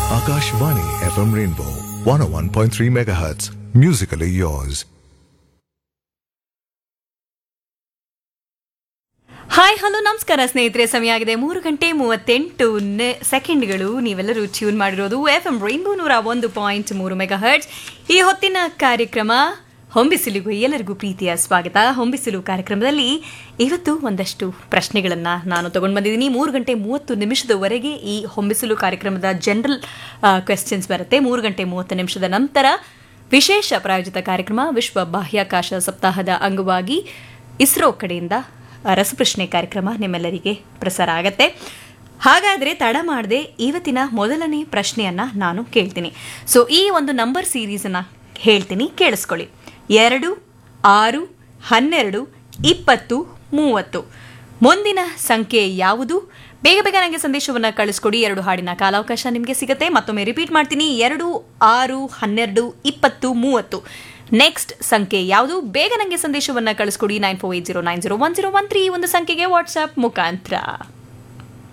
Akashvani FM Rainbow 101.3 MHz. Musically yours. Hi hello ನಮಸ್ಕಾರ ಸ್ನೇಹಿತರೆ ಸಮಯ ಆಗಿದೆ ಮೂರು ಗಂಟೆ ಮೂವತ್ತೆಂಟು ನೆ- ಸೆಕೆಂಡ್ಗಳು ನೀವೆಲ್ಲರೂ ಟ್ಯೂನ್ ಮಾಡಿರೋದು ಎಫ್ ಎಂ ರೈನ್ಬೋ ನೂರ ಒಂದು ಪಾಯಿಂಟ್ ಮೂರು ಮೆಗಾ ಹರ್ಟ್ಸ್ ಈ ಹೊತ್ತಿನ ಕಾರ್ಯಕ್ರಮ ಹೊಂಬಿಸಿಲಿಗೂ ಎಲ್ಲರಿಗೂ ಪ್ರೀತಿಯ ಸ್ವಾಗತ ಹೊಂಬಿಸಿಲು ಕಾರ್ಯಕ್ರಮದಲ್ಲಿ ಇವತ್ತು ಒಂದಷ್ಟು ಪ್ರಶ್ನೆಗಳನ್ನು ನಾನು ತಗೊಂಡು ಬಂದಿದ್ದೀನಿ ಮೂರು ಗಂಟೆ ಮೂವತ್ತು ನಿಮಿಷದವರೆಗೆ ಈ ಹೊಂಬಿಸಿಲು ಕಾರ್ಯಕ್ರಮದ ಜನರಲ್ ಕ್ವೆಶ್ಚನ್ಸ್ ಬರುತ್ತೆ ಮೂರು ಗಂಟೆ ಮೂವತ್ತು ನಿಮಿಷದ ನಂತರ ವಿಶೇಷ ಪ್ರಾಯೋಜಿತ ಕಾರ್ಯಕ್ರಮ ವಿಶ್ವ ಬಾಹ್ಯಾಕಾಶ ಸಪ್ತಾಹದ ಅಂಗವಾಗಿ ಇಸ್ರೋ ಕಡೆಯಿಂದ ಆ, ರಸಪ್ರಶ್ನೆ ಕಾರ್ಯಕ್ರಮ ನಿಮ್ಮೆಲ್ಲರಿಗೆ ಪ್ರಸಾರ ಆಗತ್ತೆ ಹಾಗಾದರೆ ತಡ ಮಾಡದೆ ಇವತ್ತಿನ ಮೊದಲನೇ ಪ್ರಶ್ನೆಯನ್ನ ನಾನು ಕೇಳ್ತೀನಿ ಸೊ ಈ ಒಂದು ನಂಬರ್ ಸೀರೀಸನ್ನ ಹೇಳ್ತೀನಿ ಕೇಳಿಸ್ಕೊಳ್ಳಿ ಎರಡು ಆರು ಹನ್ನೆರಡು ಇಪ್ಪತ್ತು ಮೂವತ್ತು ಮುಂದಿನ ಸಂಖ್ಯೆ ಯಾವುದು ಬೇಗ ಬೇಗ ನನಗೆ ಸಂದೇಶವನ್ನು ಕಳಿಸ್ಕೊಡಿ ಎರಡು ಹಾಡಿನ ಕಾಲಾವಕಾಶ ನಿಮಗೆ ಸಿಗುತ್ತೆ ಮತ್ತೊಮ್ಮೆ ರಿಪೀಟ್ ಮಾಡ್ತೀನಿ ಎರಡು ಆರು ಹನ್ನೆರಡು ಇಪ್ಪತ್ತು ಮೂವತ್ತು ನೆಕ್ಸ್ಟ್ ಸಂಖ್ಯೆ ಯಾವುದು ಬೇಗ ನನಗೆ ಸಂದೇಶವನ್ನು ಕಳಿಸ್ಕೊಡಿ nine four eight zero nine zero one zero one three ಒಂದು ಸಂಖ್ಯೆಗೆ ವಾಟ್ಸ್ಆಪ್ ಮುಖಾಂತರ